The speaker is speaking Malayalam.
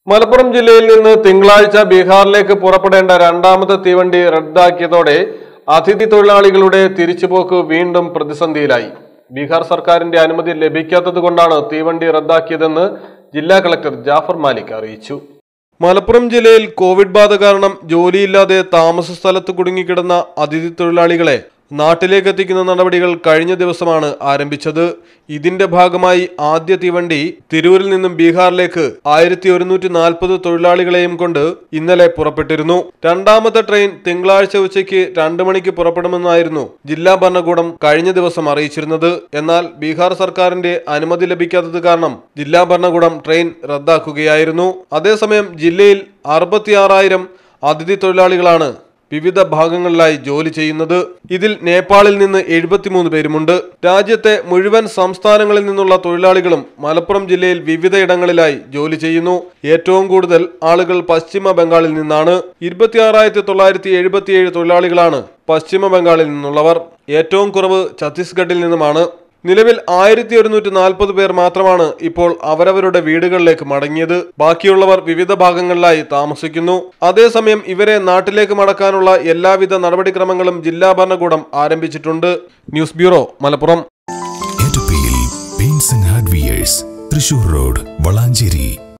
മലപ്പുറം ജില്ലയിൽ നിന്ന് തിങ്കളാഴ്ച ബീഹാറിലേക്ക് പുറപ്പെടേണ്ട രണ്ടാമത്തെ തീവണ്ടി റദ്ദാക്കിയതോടെ അതിഥി തൊഴിലാളികളുടെ തിരിച്ചുപോക്ക് വീണ്ടും പ്രതിസന്ധിയിലായി ബീഹാർ സർക്കാരിന്റെ അനുമതി ലഭിക്കാത്തത് കൊണ്ടാണ് തീവണ്ടി റദ്ദാക്കിയതെന്ന് ജില്ലാ കളക്ടർ ജാഫർ മാലിക് അറിയിച്ചു മലപ്പുറം ജില്ലയിൽ കോവിഡ് ബാധ കാരണം ജോലിയില്ലാതെ താമസ സ്ഥലത്ത് കുടുങ്ങിക്കിടന്ന അതിഥി തൊഴിലാളികളെ നാട്ടിലേക്ക് എത്തിക്കുന്ന നടപടികൾ കഴിഞ്ഞ ദിവസമാണ് ആരംഭിച്ചത് ഇതിന്റെ ഭാഗമായി ആദ്യ തീവണ്ടി തിരൂരിൽ നിന്നും ബീഹാറിലേക്ക് ആയിരത്തി ഒരുന്നൂറ്റി നാൽപ്പത് തൊഴിലാളികളെയും കൊണ്ട് ഇന്നലെ പുറപ്പെട്ടിരുന്നു രണ്ടാമത്തെ ട്രെയിൻ തിങ്കളാഴ്ച ഉച്ചയ്ക്ക് രണ്ടു മണിക്ക് പുറപ്പെടുമെന്നായിരുന്നു ജില്ലാ ഭരണകൂടം കഴിഞ്ഞ ദിവസം അറിയിച്ചിരുന്നത് എന്നാൽ ബീഹാർ സർക്കാരിന്റെ അനുമതി ലഭിക്കാത്തത് കാരണം ജില്ലാ ഭരണകൂടം ട്രെയിൻ റദ്ദാക്കുകയായിരുന്നു അതേസമയം ജില്ലയിൽ അറുപത്തിയാറായിരം അതിഥി തൊഴിലാളികളാണ് വിവിധ ഭാഗങ്ങളിലായി ജോലി ചെയ്യുന്നത് ഇതിൽ നേപ്പാളിൽ നിന്ന് എഴുപത്തിമൂന്ന് പേരുമുണ്ട് രാജ്യത്തെ മുഴുവൻ സംസ്ഥാനങ്ങളിൽ നിന്നുള്ള തൊഴിലാളികളും മലപ്പുറം ജില്ലയിൽ വിവിധയിടങ്ങളിലായി ജോലി ചെയ്യുന്നു ഏറ്റവും കൂടുതൽ ആളുകൾ പശ്ചിമ ബംഗാളിൽ നിന്നാണ് ഇരുപത്തിയാറായിരത്തി തൊള്ളായിരത്തി എഴുപത്തിയേഴ് തൊഴിലാളികളാണ് പശ്ചിമ ബംഗാളിൽ നിന്നുള്ളവർ ഏറ്റവും കുറവ് ഛത്തീസ്ഗഡിൽ നിന്നുമാണ് നിലവിൽ ആയിരത്തി ഒരുന്നൂറ്റി നാൽപ്പത് പേർ മാത്രമാണ് ഇപ്പോൾ അവരവരുടെ വീടുകളിലേക്ക് മടങ്ങിയത് ബാക്കിയുള്ളവർ വിവിധ ഭാഗങ്ങളിലായി താമസിക്കുന്നു അതേസമയം ഇവരെ നാട്ടിലേക്ക് മടക്കാനുള്ള എല്ലാവിധ നടപടിക്രമങ്ങളും ജില്ലാ ഭരണകൂടം ആരംഭിച്ചിട്ടുണ്ട് ന്യൂസ് ബ്യൂറോ മലപ്പുറം എറ്റപ്പിയിൽ paints and hardwares Thrissur road Valanchery